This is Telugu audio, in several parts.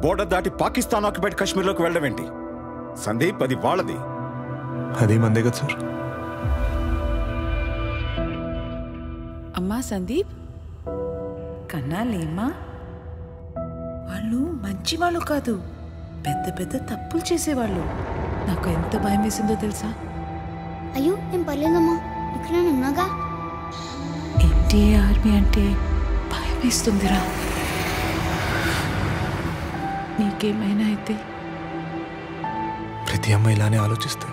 బోర్డర్ దాటి పాకిస్తాన్ ఆక్యుపైడ్ కాశ్మీర్లోకి వెళ్ళడం ఏంటి సందీప్ అది వాళ్ళది అది మందే కదా సార్ అమ్మా సందీప్ కన్నా లేమ్మా వాళ్ళు మంచి వాళ్ళు కాదు పెద్ద పెద్ద తప్పులు చేసేవాళ్ళు నాకు ఎంత భయం వేసిందో తెలుసా అయ్యో నేను పర్లేదమ్మా ఇక్కడ నేను ఉన్నాగా ఎన్డీఏ ఆర్మీ అంటే భయం వేస్తుందిరా నీకేమైనా అయితే ప్రతి అమ్మాయి ఇలానే ఆలోచిస్తే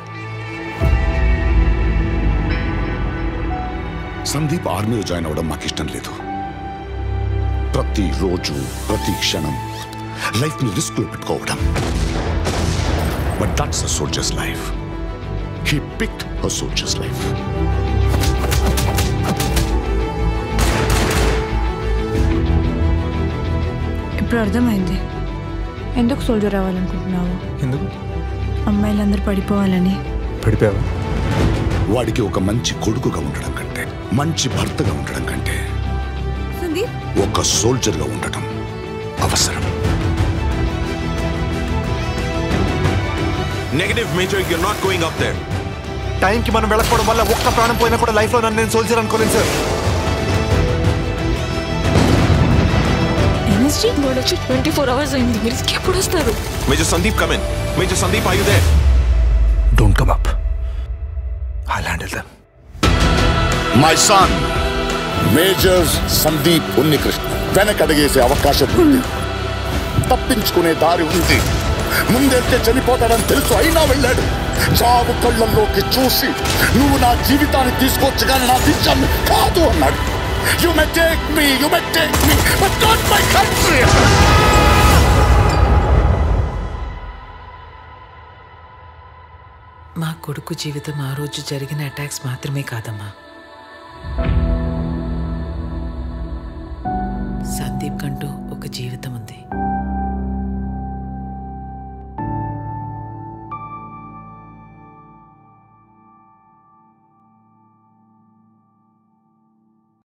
సందీప్ ఆర్మీలో జాయిన్ అవ్వడం మాకు ఇష్టం లేదు ప్రతి రోజు ప్రతి క్షణం లైఫ్ ని రిస్క్ లో పెట్టుకోవడం but that's a soldier's life he picked a soldier's life ఇప్పుడు అర్థమైంది ఎందుకు సోల్జర్ అవ్వాలనుకుంటున్నావు ఎందుకు అమ్మాయిలందరూ పడిపోవాలని పడిపోయావా వాడికి ఒక మంచి కొడుకుగా ఉండడం కంటే మంచి భర్తగా ఉండడం కంటే సందీప్ ఒక సోల్జర్గా ఉండటం అవసరం Negative, Major, you're not going up there. టైంకి మనం వెళ్ళకపోవడం వల్ల ఒక్క ప్రాణం పోయినా కూడా లైఫ్లో నన్ను నేను సోల్జర్ అనుకోలేను సార్ ఎన్ఎస్జీ వాడు వచ్చి ట్వంటీ ఫోర్ అవర్స్ అయింది మీరు ఎప్పుడు వస్తారు Major Sandeep, come in. Major Sandeep, are you there? Don't come up I handle them my son major Sandeep Unnikrishnan వెనకడిగేసే అవకాశం ఉంది తప్పించుకునే దారి ఉంది ముందెళ్తే చనిపోతాడని తెలుసు అయినా వెళ్ళాడు చావు కళ్ళల్లోకి చూసి నువ్వు నా జీవితాన్ని తీసుకోవచ్చు కానీ నా విషయాన్ని కాదు అన్నాడు you may take me you may take me but not my country మా కొడుకు జీవితం ఆ రోజు జరిగిన అటాక్స్ మాత్రమే కాదమ్మా సందీప్ కంటూ ఒక జీవితం ఉంది